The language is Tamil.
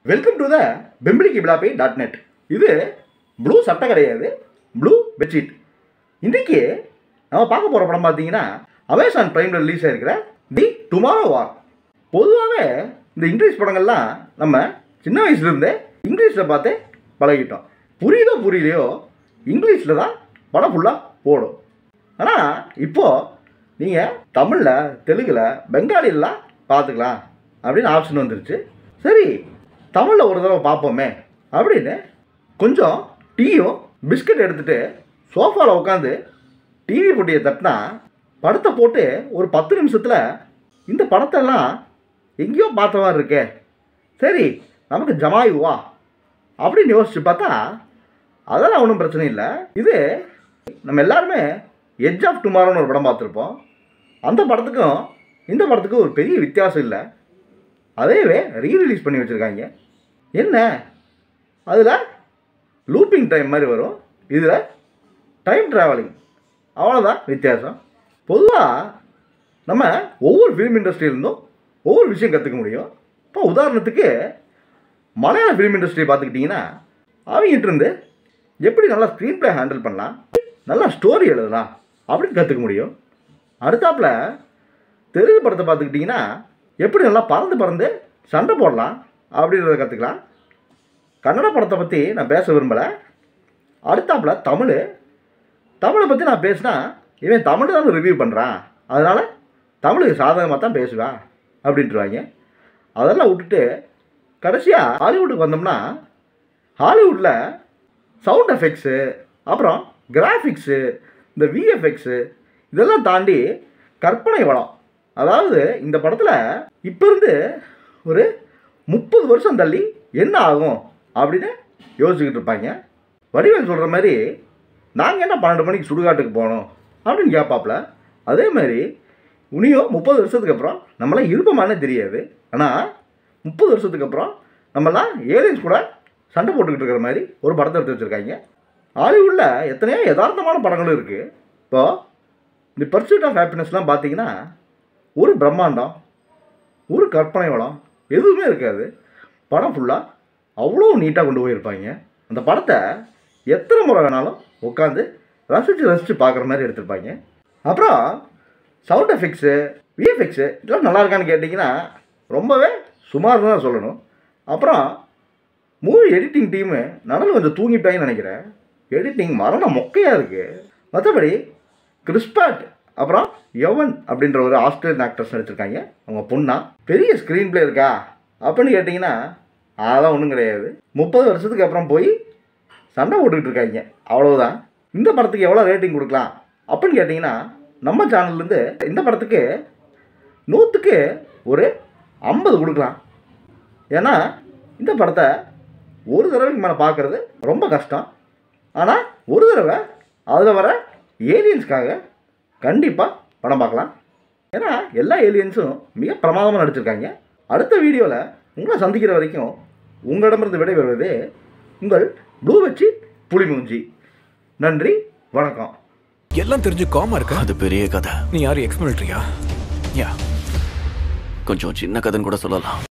வெல்கம் டு த பெம்பிளிக்கு விழாப்பை டாட் நெட் இது ப்ளூ சட்டை கிடையாது ப்ளூ பெட்ஷீட் இன்றைக்கி நம்ம பார்க்க போகிற படம் பார்த்தீங்கன்னா அமேசான் ப்ரைமில் ரிலீஸ் ஆகிருக்கிற தி டுமாரோ வார் பொதுவாகவே இந்த இங்கிலீஷ் படங்கள்லாம் நம்ம சின்ன வயசுலேருந்தே இங்கிலீஷில் பார்த்தே பழகிட்டோம் புரியுதோ புரியலையோ இங்கிலீஷில் தான் படம் ஃபுல்லாக போடும் ஆனால் இப்போது நீங்கள் தமிழில் தெலுங்கில் பெங்காலிலாம் பார்த்துக்கலாம் அப்படின்னு ஆப்ஷன் வந்துருச்சு சரி தமிழில் ஒரு தடவை பார்ப்போமே அப்படின்னு கொஞ்சம் டீயும் பிஸ்கட் எடுத்துகிட்டு சோஃபாவில் உட்காந்து டிவி போட்டியை தட்டினா படத்தை போட்டு ஒரு பத்து நிமிஷத்தில் இந்த படத்தெல்லாம் எங்கேயோ பார்த்த மாதிரி இருக்கே சரி நமக்கு ஜமாயுவா அப்படின்னு யோசிச்சு பார்த்தா அதெல்லாம் ஒன்றும் பிரச்சனை இல்லை இது நம்ம எல்லாருமே எட்ஜ் ஆஃப் டுமாரோன்னு ஒரு படம் பார்த்துருப்போம் அந்த படத்துக்கும் இந்த படத்துக்கும் ஒரு பெரிய வித்தியாசம் இல்லை அதையவே ரீரிலீஸ் பண்ணி வச்சுருக்காங்க என்ன அதில் லூப்பிங் டைம் மாதிரி வரும் இதில் டைம் ட்ராவலிங் அவ்வளோதான் வித்தியாசம் பொதுவாக நம்ம ஒவ்வொரு ஃபிலிம் இண்டஸ்ட்ரியிலிருந்தும் ஒவ்வொரு விஷயம் கற்றுக்க முடியும் இப்போ உதாரணத்துக்கு மலையாள ஃபிலிம் இண்டஸ்ட்ரி பார்த்துக்கிட்டிங்கன்னா அவங்ககிட்ட இருந்து எப்படி நல்லா ஸ்க்ரீன் ப்ளே ஹேண்டில் பண்ணலாம் நல்லா ஸ்டோரி எழுதலாம் அப்படின்னு கற்றுக்க முடியும் அடுத்தாப்புல தெலுங்கு படத்தை பார்த்துக்கிட்டிங்கன்னா எப்படி நல்லா பறந்து பறந்து சண்டை போடலாம் அப்படின்றத கற்றுக்கலாம் கன்னட படத்தை பற்றி நான் பேச விரும்பலை அடுத்தாப்புல தமிழ் தமிழை பற்றி நான் பேசினா இவன் தமிழ் தான் ரிவ்யூ பண்ணுறான் அதனால் தமிழுக்கு சாதகமாக தான் பேசுவேன் அப்படின்ட்டுருவாங்க அதெல்லாம் விட்டுட்டு கடைசியாக ஹாலிவுட்டுக்கு வந்தோம்னா ஹாலிவுட்டில் சவுண்ட் எஃபெக்ட்ஸு அப்புறம் கிராஃபிக்ஸு இந்த விஎஃப்எக்ஸு இதெல்லாம் தாண்டி கற்பனை வளம் அதாவது இந்த படத்தில் இப்போ இருந்து ஒரு முப்பது வருஷம் தள்ளி என்ன ஆகும் அப்படின்னு யோசிச்சுக்கிட்டு இருப்பாங்க வடிவேல் சொல்கிற மாதிரி நாங்கள் என்ன பன்னெண்டு மணிக்கு சுடுகாட்டுக்கு போனோம் அப்படின்னு கேட்பாப்புல அதே மாதிரி உனியும் முப்பது வருஷத்துக்கு அப்புறம் நம்மளாம் இருப்போமானே தெரியாது ஆனால் முப்பது வருஷத்துக்கு அப்புறம் நம்மலாம் ஏலியன்ஸ் கூட சண்டை போட்டுக்கிட்டு இருக்கிற மாதிரி ஒரு படத்தை எடுத்து வச்சுருக்காங்க ஹாலிவுட்டில் எத்தனையோ யதார்த்தமான படங்களும் இருக்குது இப்போது இந்த பர்சூட் ஆஃப் ஹாப்பினஸ்லாம் பார்த்தீங்கன்னா ஒரு பிரம்மாண்டம் ஒரு கற்பனை வளம் எதுவுமே இருக்காது படம் ஃபுல்லாக அவ்வளோ நீட்டாக கொண்டு போயிருப்பாங்க அந்த படத்தை எத்தனை முறை வேணாலும் உட்காந்து ரசித்து ரசித்து பார்க்குற மாதிரி எடுத்திருப்பாங்க அப்புறம் சவுண்ட் எஃபெக்ட்ஸு விஎஃப்எக்ஸு இதெல்லாம் நல்லா இருக்கான்னு கேட்டிங்கன்னா ரொம்பவே சுமார் தான் சொல்லணும் அப்புறம் மூவி எடிட்டிங் டீமு நடுவில் கொஞ்சம் தூங்கிட்டாங்கன்னு நினைக்கிறேன் எடிட்டிங் மரண மொக்கையாக இருக்குது மற்றபடி கிறிஸ்பாட் அப்புறம் யவன் அப்படின்ற ஒரு ஆஸ்திரேலியன் ஆக்டர்ஸ் நடிச்சிருக்காங்க அவங்க பொண்ணா பெரிய ஸ்க்ரீன் ப்ளே இருக்கா அப்படின்னு கேட்டிங்கன்னா அதெல்லாம் ஒன்றும் கிடையாது முப்பது வருஷத்துக்கு அப்புறம் போய் சண்டை போட்டுக்கிட்டு இருக்காங்க அவ்வளவுதான் இந்த படத்துக்கு எவ்வளோ ரேட்டிங் கொடுக்கலாம் அப்படின்னு கேட்டிங்கன்னா நம்ம சேனல்லேருந்து இந்த படத்துக்கு நூற்றுக்கு ஒரு ஐம்பது கொடுக்கலாம் ஏன்னா இந்த படத்தை ஒரு தடவைக்கு மேலே பார்க்குறது ரொம்ப கஷ்டம் ஆனால் ஒரு தடவை அதில் வர ஏலியன்ஸ்க்காக கண்டிப்பாக படம் பார்க்கலாம் ஏன்னா எல்லா ஏலியன்ஸும் மிக பிரமாதமாக நடிச்சிருக்காங்க அடுத்த வீடியோவில் உங்களை சந்திக்கிற வரைக்கும் உங்களிடமிருந்து விடைபெறுவது உங்கள் ப்ளூ வச்சு புலிமூஞ்சி நன்றி வணக்கம் எல்லாம் தெரிஞ்சு காமா இருக்க அது பெரிய கதை நீ யாரும் எக்ஸ் மிலிட்ரியா யா கொஞ்சம் சின்ன கதைன்னு கூட சொல்லலாம்